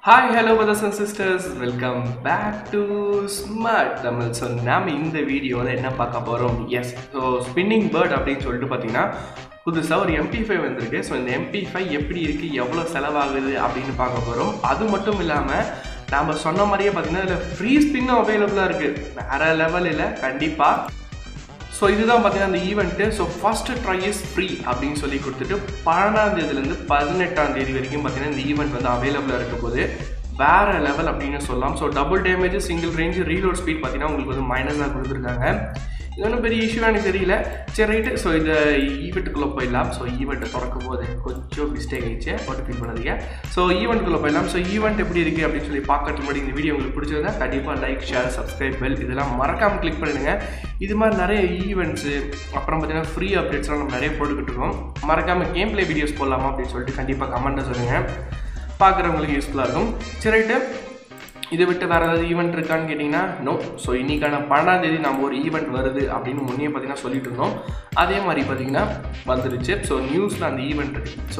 Hi hello brothers and sisters welcome back to smart Tamil so நாம் இந்த வீடியோவில் என்ன பார்க்க போகிறோம் எஸ் ஸோ ஸ்பின்னிங் பேர்ட் அப்படின்னு சொல்லிட்டு பார்த்தீங்கன்னா புதுசாக ஒரு எம்பி ஃபைவ் வந்திருக்கு ஸோ இந்த எம்பி ஃபைவ் எப்படி இருக்குது எவ்வளோ செலவாகுது அப்படின்னு பார்க்க போகிறோம் அது மட்டும் இல்லாமல் நாம் சொன்ன மாதிரியே பார்த்தீங்கன்னா இதில் ஃப்ரீ ஸ்பின்னும் அவைலபிளாக இருக்குது வேறு லெவலில் கண்டிப்பாக ஸோ இதுதான் பார்த்தீங்கன்னா அந்த event so first try is free அப்படின்னு சொல்லி கொடுத்துட்டு பன்னெண்டாம் தேதியிலேருந்து பதினெட்டாம் தேதி வரைக்கும் பார்த்தீங்கன்னா இந்த ஈவெண்ட் வந்து அவைலபிளாக இருக்க போது வேற லெவல் அப்படின்னு சொல்லலாம் so double damage single range reload speed பார்த்தீங்கன்னா உங்களுக்கு வந்து மைனஸாக கொடுத்துருக்காங்க இது ஒன்றும் பெரிய இஷ்யூ எனக்கு தெரியல சரி ரைட்டு ஸோ இந்த ஈவெண்ட்டுக்குள்ளே போயிடலாம் ஸோ ஈவெண்ட்டை திறக்கும் போது கொஞ்சம் மிஸ்டேக் ஆயிடுச்சு போட்டு ஃபீல் பண்ணாதீங்க ஸோ ஈவெண்ட்டுக்குள்ளே போயிடலாம் ஸோ ஈவெண்ட் எப்படி இருக்குது அப்படின்னு சொல்லி பார்க்கறதுக்கு முன்னாடி இந்த வீடியோ உங்களுக்கு பிடிச்சிருந்தா கண்டிப்பாக லைக் ஷேர் சப்ஸ்கிரைப் பெல் இதெல்லாம் மறக்காமல் கிளிக் பண்ணிடுங்க இது மாதிரி நிறைய ஈவெண்ட்ஸு அப்புறம் பார்த்தீங்கன்னா ஃப்ரீ அப்டேட்ஸ்லாம் நம்ம நிறைய போட்டுக்கிட்டு இருக்கோம் மறக்காமல் கேம் ப்ளே வீடியோஸ் போடலாமா அப்படின்னு சொல்லிட்டு கண்டிப்பாக கமெண்ட்டை சொல்லுங்கள் பார்க்குறவங்களுக்கு யூஸ்ஃபுல்லாக இருக்கும் சரி ரைட்டு இதை விட்டு வேறு ஏதாவது ஈவெண்ட் இருக்கான்னு கேட்டிங்கன்னா நோ ஸோ இன்றைக்கான பன்னெண்டாம் தேதி நம்ம ஒரு ஈவெண்ட் வருது அப்படின்னு முன்னே பார்த்தீங்கன்னா சொல்லிட்டு இருந்தோம் அதே மாதிரி பார்த்தீங்கன்னா வந்துருச்சு ஸோ நியூஸில் அந்த ஈவெண்ட் இருக்கு ஸோ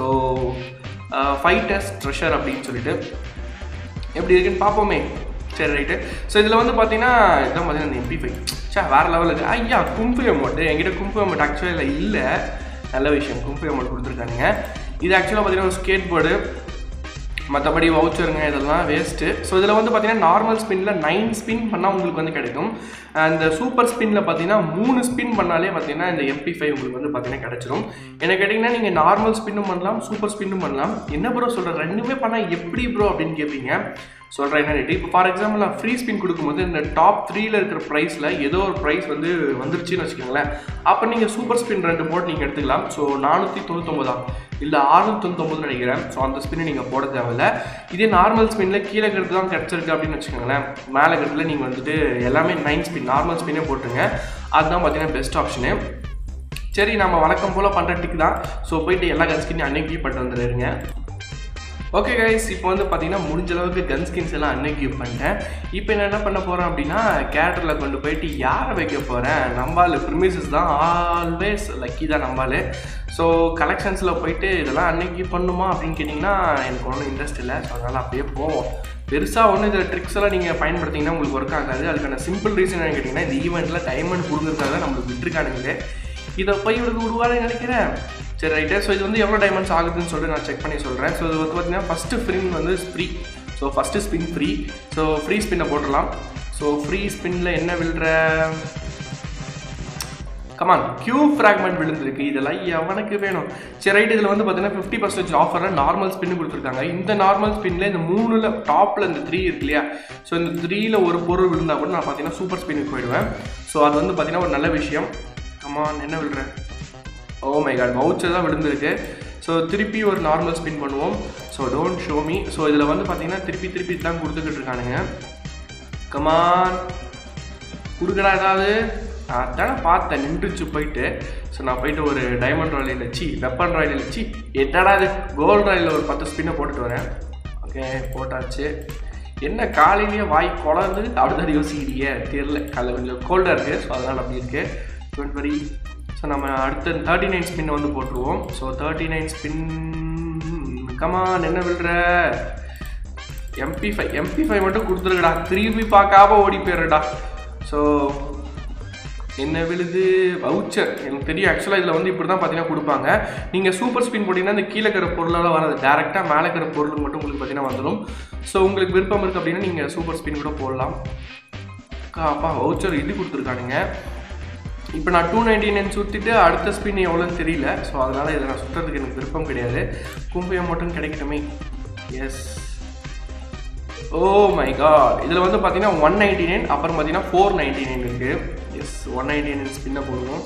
ஃபைட்டர்ஸ் ட்ரெஷர் அப்படின்னு சொல்லிட்டு எப்படி இருக்குன்னு பார்ப்போமே சரி ரைட்டு ஸோ இதில் வந்து பார்த்தீங்கன்னா இதான் பார்த்தீங்கன்னா இந்த எம்பி ஃபைவ் சே வேறு லெவலில் இருக்குது ஐயா கும்பு அமௌண்ட் என்கிட்ட கும்பு அமௌண்ட் ஆக்சுவலாக இல்லை நல்ல விஷயம் கும்பு அமௌண்ட் கொடுத்துருக்கானுங்க இது ஆக்சுவலாக பார்த்தீங்கன்னா ஒரு ஸ்கேட் போர்டு மற்றபடி வவுச்சருங்க இதெல்லாம் வேஸ்ட்டு ஸோ இதில் வந்து பார்த்தீங்கன்னா நார்மல் ஸ்பின்னில் நைன் ஸ்பின் பண்ணால் உங்களுக்கு வந்து கிடைக்கும் அந்த சூப்பர் ஸ்பின்னில் பார்த்தீங்கன்னா மூணு ஸ்பின் பண்ணாலே பார்த்தீங்கன்னா இந்த எம்பி ஃபைவ் உங்களுக்கு வந்து பார்த்தீங்கன்னா கிடச்சிரும் என்ன கேட்டிங்கன்னா நீங்கள் நார்மல் ஸ்பின்னும் பண்ணலாம் சூப்பர் ஸ்பின்னும் பண்ணலாம் என்ன ப்ரோ சொல்கிறேன் ரெண்டுமே பண்ணால் எப்படி ப்ரோ அப்படின்னு கேட்பீங்க சொல்கிறேன் என்ன இப்போ ஃபார் எக்ஸாம்பிள் நான் ஃப்ரீ ஸ்பின் கொடுக்கும்போது இந்த டாப் த்ரீல இருக்கிற ப்ரைஸில் ஏதோ ஒரு ப்ரைஸ் வந்து வந்துருச்சுன்னு வச்சுக்கோங்களேன் அப்போ நீங்கள் சூப்பர் ஸ்பின் ரெண்டு போட்டு நீங்கள் எடுத்துக்கலாம் ஸோ நானூற்றி தொண்ணூத்தொம்பதா இல்லை அறுநூத்தி தொண்ணூத்தொம்பது நினைக்கிறேன் ஸோ அந்த ஸ்பின்னை நீங்கள் போட தேவையில்ல இதே நார்மல் ஸ்பின்னில் கீழே இருக்கிறது தான் கிடச்சிருக்கு அப்படின்னு வச்சுக்கோங்களேன் மேலே இருக்கிறதுல நீங்கள் வந்துட்டு எல்லாமே நைன் ஸ்பின் நார்மல் ஸ்பின்னே போட்டுருங்க அதுதான் பார்த்தீங்கன்னா பெஸ்ட் ஆப்ஷனு சரி நம்ம வழக்கம் போல் பண்ணுற டிக் தான் ஸோ போயிட்டு எல்லா கன்ஸ்கின்னையும் அன்னைக்கு பண்ணிட்டு வந்துடுறீங்க ஓகே கைஸ் இப்போ வந்து பார்த்தீங்கன்னா முடிஞ்ச அளவுக்கு கன் ஸ்கின்ஸ் எல்லாம் அன்னைக்கு பண்ணிட்டேன் இப்போ நான் என்ன பண்ண போகிறேன் அப்படின்னா கேட்டரில் கொண்டு போயிட்டு யாரை வைக்க போகிறேன் நம்பால் ப்ரிமிசஸ் தான் ஆல்வேஸ் லக்கி தான் நம்பால் ஸோ கலெக்ஷன்ஸில் போயிட்டு இதெல்லாம் அன்னைக்கு பண்ணுமா அப்படின்னு கேட்டிங்கன்னா எனக்கு ஒன்றும் இன்ட்ரெஸ்ட் இல்லை ஸோ அதனால் அப்படியே போவோம் பெருசாக ஒன்றும் இதில் ட்ரிக்ஸ் எல்லாம் நீங்கள் பயன்படுத்திங்கன்னா உங்களுக்கு ஒர்க் ஆகாது அதுக்கான சிம்பிள் ரீசன் என்ன கேட்டிங்கன்னா இந்த ஈவெண்ட்டில் டைமண்ட் கொடுக்குறதுக்காக நம்மளுக்கு விட்டுருக்கானுங்களே இதை போய் இவளுக்கு உருவாக நினைக்கிறேன் சரி ரைட்டே ஸோ இது வந்து எவ்வளோ டைமண்ட்ஸ் ஆகுதுன்னு சொல்லிட்டு நான் செக் பண்ணி சொல்கிறேன் ஸோ இது வந்து பார்த்தீங்கன்னா ஃபஸ்ட்டு ஸ்பின் வந்து free so first spin free so free ஸ்பின்னை போட்டுடலாம் ஸோ ஃப்ரீ ஸ்பின்னில் என்ன விழுற கமான் கியூ ஃப்ராக்மெண்ட் விழுந்திருக்கு இதெல்லாம் எவனுக்கு வேணும் சரி ரைட் இதில் வந்து பார்த்தீங்கன்னா ஃபிஃப்டி பர்சன்டேஜ் ஆஃபரில் நார்மல் ஸ்பின்னு கொடுத்துருக்காங்க இந்த நார்மல் ஸ்பின்னில் இந்த மூணில் டாப்பில் இந்த த்ரீ இருக்கு இல்லையா ஸோ இந்த த்ரீயில் ஒரு பொருள் விழுந்தால் கூட நான் பார்த்தீங்கன்னா சூப்பர் ஸ்பின்னுக்கு போயிடுவேன் ஸோ அது வந்து பார்த்தீங்கன்னா ஒரு நல்ல விஷயம் கமான் என்ன விழுறேன் ஓ மை காட் வவுச்சர் தான் விழுந்திருக்கு ஸோ திருப்பி ஒரு நார்மல் ஸ்பின் பண்ணுவோம் so don't show me so இதில் வந்து பார்த்தீங்கன்னா திருப்பி திருப்பி தான் கொடுத்துக்கிட்டு இருக்கானுங்க கமான் கொடுக்கடா ஏதாவது அதானே பார்த்தேன் நின்றுச்சு போயிட்டு ஸோ நான் போயிட்டு ஒரு டைமண்ட் ராயலில் வச்சு வெப்பன் ராயலில் வச்சு என்னடா இது கோல்டு ராயலில் ஒரு பத்து ஸ்பின்னை போட்டுட்டு வரேன் ஓகே போட்டாச்சு என்ன காலையிலேயே வாய் குளர்ந்து அப்படிதான் யோசிக்கிறீங்க தெரில காலையில் கொஞ்சம் கோல்டாக இருக்குது ஸோ அதனால் அப்படி இருக்குது டோன்ட் வரி ஸோ நம்ம அடுத்த தேர்ட்டி நைன் ஸ்பின் வந்து போட்டுருவோம் so thirty nine spin come on என்ன விழுற எம்பி ஃபைவ் எம்பி ஃபைவ் மட்டும் கொடுத்துருக்கடா திரும்பி பார்க்காம ஓடி போயிடுறடா ஸோ என்ன விழுது வவுச்சர் எனக்கு தெரியும் ஆக்சுவலாக இதில் வந்து இப்படி தான் பார்த்தீங்கன்னா கொடுப்பாங்க நீங்கள் சூப்பர் ஸ்பின் போட்டிங்கன்னா இந்த கீழே இருக்கிற பொருளால் வராது டேரெக்டாக மேலே இருக்கிற பொருளுக்கு மட்டும் உங்களுக்கு பார்த்தீங்கன்னா வந்துடும் ஸோ உங்களுக்கு விருப்பம் இருக்குது அப்படின்னா நீங்கள் சூப்பர் ஸ்பின் கூட போடலாம் அப்பா வவுச்சர் இது கொடுத்துருக்கானுங்க இப்போ நான் டூ நைன்டி நைன் சுற்றிட்டு அடுத்த ஸ்பின் எவ்வளோன்னு தெரியல ஸோ அதனால் இதை நான் சுற்றுறதுக்கு எனக்கு விருப்பம் கிடையாது கும்பையம் மட்டும் கிடைக்கட்டுமே எஸ் ஓ மை காட் இதில் வந்து பார்த்தீங்கன்னா ஒன் நைன்டி நைன் அப்புறம் பார்த்தீங்கன்னா ஃபோர் நைன்டி நைன் இருக்குது எஸ் ஒன் நைன்டி நைன் ஸ்பின்னை போடுவோம்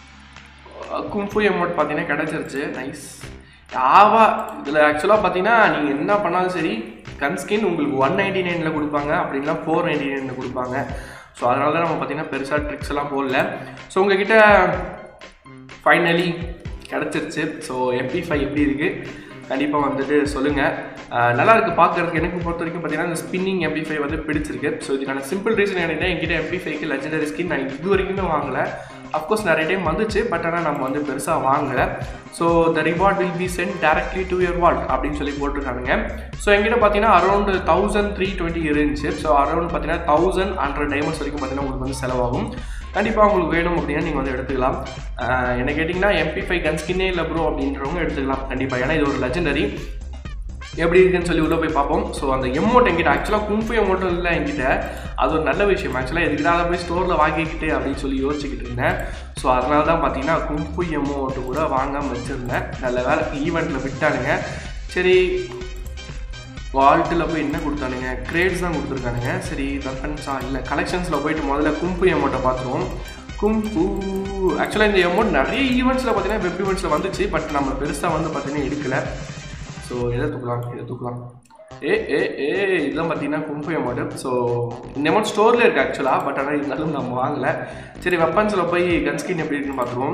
கும்பு அமௌண்ட் பார்த்தீங்கன்னா கிடச்சிருச்சு நைஸ் ஆவா இதில் ஆக்சுவலாக பார்த்தீங்கன்னா நீங்கள் என்ன பண்ணாலும் சரி கன் ஸ்கின் உங்களுக்கு ஒன் நைன்டி நைனில் கொடுப்பாங்க அப்படின்னா ஃபோர் நைன்டி நைனில் கொடுப்பாங்க ஸோ அதனால தான் நம்ம பார்த்தீங்கன்னா பெருசாக ட்ரிக்ஸ் எல்லாம் போடல ஸோ உங்ககிட்ட ஃபைனலி கிடச்சிருச்சு ஸோ எம்பி ஃபைவ் எப்படி இருக்குது கண்டிப்பாக வந்துட்டு சொல்லுங்கள் நல்லா இருக்குது பார்க்குறதுக்கு எனக்கு பொறுத்த வரைக்கும் பார்த்தீங்கன்னா இந்த ஸ்பின்னிங் எம்பி ஃபைவ் வந்து பிடிச்சிருக்கு ஸோ இதுக்கான சிம்பிள் ரீசன் என்னன்னா என்கிட்ட எம்பி ஃபைவ்க்கு லெஜெண்டரி ஸ்கின் நான் இது வரைக்குமே வாங்கலை அஃப்கோர்ஸ் நிறைய டைம் வந்துச்சு பட் ஆனால் நம்ம வந்து பெருசாக வாங்கலை so the reward will be sent directly to your vault அப்படின்னு சொல்லி போட்டிருக்கானுங்க ஸோ எங்கிட்ட பார்த்தீங்கன்னா அரௌண்ட் தௌசண்ட் த்ரீ டுவெண்ட்டி இருந்துச்சு ஸோ அரௌண்ட் பார்த்தீங்கன்னா தௌசண்ட் ஹண்ட்ரட் டைமண்ட்ஸ் வரைக்கும் பார்த்தீங்கன்னா உங்களுக்கு வந்து செலவாகும் கண்டிப்பாக உங்களுக்கு வேணும் அப்படின்னா நீங்கள் வந்து எடுத்துக்கலாம் ஆஹ் என்ன கேட்டிங்கன்னா எம்பி ஃபைவ் கன் ஸ்கின்னே இல்லை ப்ரோ அப்படின்றவங்க எடுத்துக்கலாம் கண்டிப்பாக ஏன்னா இது ஒரு லெஜெண்டரி எப்படி இருக்குன்னு சொல்லி உள்ளே போய் பார்ப்போம் ஸோ அந்த எமௌண்ட் என்கிட்ட ஆக்சுவலாக கும்பு எமௌண்ட்டும் இல்லை என்கிட்ட அது ஒரு நல்ல விஷயம் ஆக்சுவலாக எதுக்கிட்ட அதை போய் ஸ்டோரில் வாங்கிக்கிட்டு அப்படின்னு சொல்லி யோசிச்சுக்கிட்டு இருந்தேன் ஸோ அதனால தான் பார்த்தீங்கன்னா கும்பு எமௌண்ட்டு கூட வாங்காமல் வச்சுருந்தேன் நல்ல வேலை ஈவெண்ட்டில் விட்டானுங்க சரி வால்ட்டில் போய் என்ன கொடுத்தானுங்க கிரேட்ஸ் தான் கொடுத்துருக்கானுங்க சரி வெப்பன்ஸா இல்லை கலெக்ஷன்ஸில் போயிட்டு முதல்ல கும்பு எமௌண்ட்டை பார்த்துருவோம் கும்பு ஆக்சுவலாக இந்த எமௌண்ட் நிறைய ஈவெண்ட்ஸில் பார்த்தீங்கன்னா வெப் ஈவெண்ட்ஸில் வந்துச்சு பட் நம்ம பெருசாக வந்து பார்த்தீங்கன்னா எடுக்கலை ஸோ எதை தூக்கலாம் இதை தூக்கலாம் ஏ ஏ ஏ இதெல்லாம் பார்த்தீங்கன்னா கும்பு அமௌண்ட் ஸோ இந்த அமௌண்ட் ஸ்டோரில் இருக்குது ஆக்சுவலாக பட் ஆனால் இருந்தாலும் நம்ம வாங்கலை சரி வெப்பன்ஸில் போய் கன்ஸ்கின் எப்படி இருக்குன்னு பார்த்துருவோம்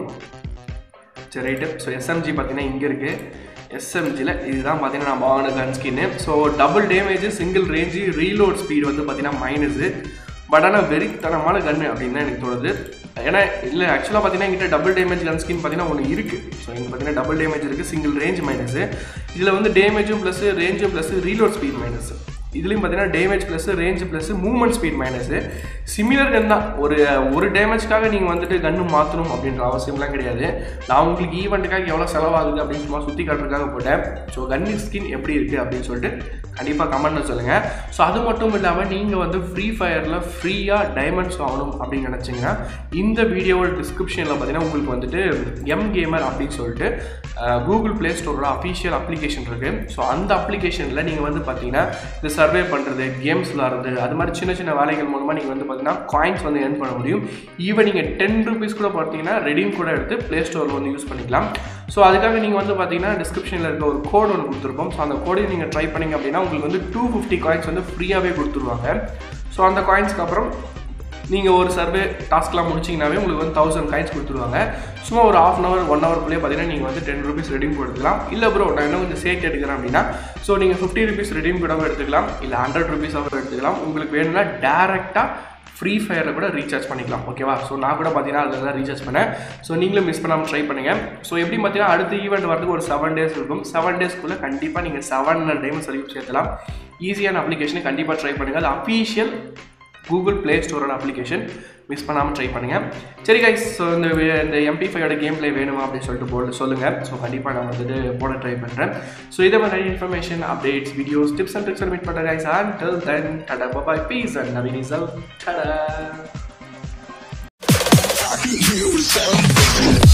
சரி ரைட்டு ஸோ எஸ்எம்ஜி பார்த்தீங்கன்னா இங்கே இருக்குது எஸ்எம்ஜியில் இதுதான் பார்த்தீங்கன்னா நம்ம வாங்கின gun skin so double damage single range reload speed வந்து பார்த்தீங்கன்னா மைனஸு பட் ஆனால் வெறித்தனமான கன்று அப்படின்னு தான் எனக்கு தோணுது ஏன்னா இல்லை ஆக்சுவலாக பார்த்தீங்கன்னா எங்கிட்ட டபுள் டேமேஜ் கன் ஸ்கின் பார்த்தீங்கன்னா ஒன்று இருக்குது ஸோ இங்கே பார்த்தீங்கன்னா டபுள் டேமேஜ் இருக்குது சிங்கிள் ரேஞ்ச் மைனஸு இதில் வந்து டேமேஜும் ப்ளஸ் ரேஞ்சும் ப்ளஸ் ரீலோட் ஸ்பீட் மைனஸ் இதுலேயும் பார்த்தீங்கன்னா damage plus range plus movement speed minus similar gun தான் ஒரு ஒரு டேமேஜ்க்காக நீங்கள் வந்துட்டு கன்று மாற்றணும் அப்படின்ற அவசியம்லாம் கிடையாது நான் உங்களுக்கு ஈவெண்ட்டுக்காக எவ்வளோ செலவாகுது அப்படின்னு சும்மா சுற்றி காட்டுறதுக்காக போட்டேன் ஸோ கன்னு ஸ்கின் எப்படி இருக்குது அப்படின்னு சொல்லிட்டு கண்டிப்பாக கமெண்ட்டில் சொல்லுங்கள் ஸோ அது மட்டும் இல்லாமல் நீங்கள் வந்து ஃப்ரீ ஃபயரில் ஃப்ரீயாக டைமண்ட்ஸ் வாங்கணும் அப்படின்னு நினச்சிங்கன்னா இந்த வீடியோவோட டிஸ்கிரிப்ஷனில் பார்த்தீங்கன்னா உங்களுக்கு வந்துட்டு எம் கேமர் அப்படின்னு சொல்லிட்டு கூகுள் ப்ளே ஸ்டோரோட அஃபிஷியல் அப்ளிகேஷன் இருக்குது ஸோ அந்த அப்ளிகேஷனில் நீங்கள் வந்து பார்த்தீங்கன்னா இந்த சர்வே பண்ணுறது கேம்ஸ் விளாட்றது அது மாதிரி சின்ன சின்ன வேலைகள் மூலமாக நீங்கள் வந்து பார்த்தீங்கன்னா காயின்ஸ் வந்து ஏர்ன் பண்ண முடியும் ஈவன் நீங்கள் டென் ருபீஸ் கூட பார்த்தீங்கன்னா ரெடீம் கூட எடுத்து ப்ளே ஸ்டோரில் வந்து யூஸ் பண்ணிக்கலாம் ஸோ அதுக்காக நீங்கள் வந்து பார்த்தீங்கன்னா டிஸ்கிரிப்ஷனில் இருக்க ஒரு கோட் ஒன்று கொடுத்துருப்போம் ஸோ அந்த கோடையும் நீங்கள் ட்ரை பண்ணிங்க அப்படின்னா உங்களுக்கு வந்து டூ ஃபிஃப்டி காயின்ஸ் வந்து ஃப்ரீயாகவே கொடுத்துருவாங்க ஸோ அந்த காயின்ஸ்க்கு அப்புறம் நீங்கள் ஒரு சர்வே டாஸ்க்லாம் முடிச்சிங்கனாவே உங்களுக்கு வந்து தௌசண்ட் காயின்ஸ் கொடுத்துருவாங்க சும்மா ஒரு ஆஃப் அன் ஹவர் ஒன் ஹவர்க்குள்ளேயே பார்த்தீங்கன்னா நீங்கள் வந்து டென் ருபீஸ் ரெடீம் கொடுத்துக்கலாம் இல்லை ப்ரோ நான் இன்னும் கொஞ்சம் சேர்த்து எடுக்கிறேன் அப்படின்னா ஸோ நீங்கள் ஃபிஃப்டி ருபீஸ் ரெடீம் கூடவும் எடுத்துக்கலாம் இல்லை ஹண்ட்ரட் ருபீஸாகவும் எடுத்துக்கலாம் உங்களுக்கு வேணும்னா டேரெக்டாக ஃப்ரீ ஃபயரில் கூட ரீசார்ஜ் பண்ணிக்கலாம் ஓகேவா ஸோ நான் கூட பார்த்தீங்கன்னா அதில் தான் ரீசார்ஜ் பண்ணேன் ஸோ நீங்களும் மிஸ் பண்ணாமல் ட்ரை பண்ணுங்கள் ஸோ எப்படி பார்த்தீங்கன்னா அடுத்த ஈவெண்ட் வரதுக்கு ஒரு செவன் டேஸ் இருக்கும் செவன் டேஸ்க்குள்ளே கண்டிப்பாக நீங்கள் செவன் ஹண்ட்ரட் டைம்ஸ் வரைக்கும் சேர்த்தலாம் ஈஸியான அப்ளிகேஷனை கண்டிப்பாக ட்ரை பண்ணுங்கள் அது அஃபீஷியல் கூகுள் ப்ளே ஸ்டோரோட அப்ளிகேஷன் மிஸ் பண்ணாமல் ட்ரை பண்ணுங்கள் சரி கைஸ் ஸோ இந்த வே- இந்த எம்பி ஃபைவோட கேம் ப்ளே வேணுமா அப்படின்னு சொல்லிட்டு போட்டு சொல்லுங்கள் ஸோ கண்டிப்பாக நான் வந்துட்டு போட ட்ரை பண்ணுறேன் ஸோ இதே மாதிரி நிறைய information updates videos tips and tricks meet பண்ணுறேன் guys and till then tata bye peace and Naveen இசல் tata I can hear the sound.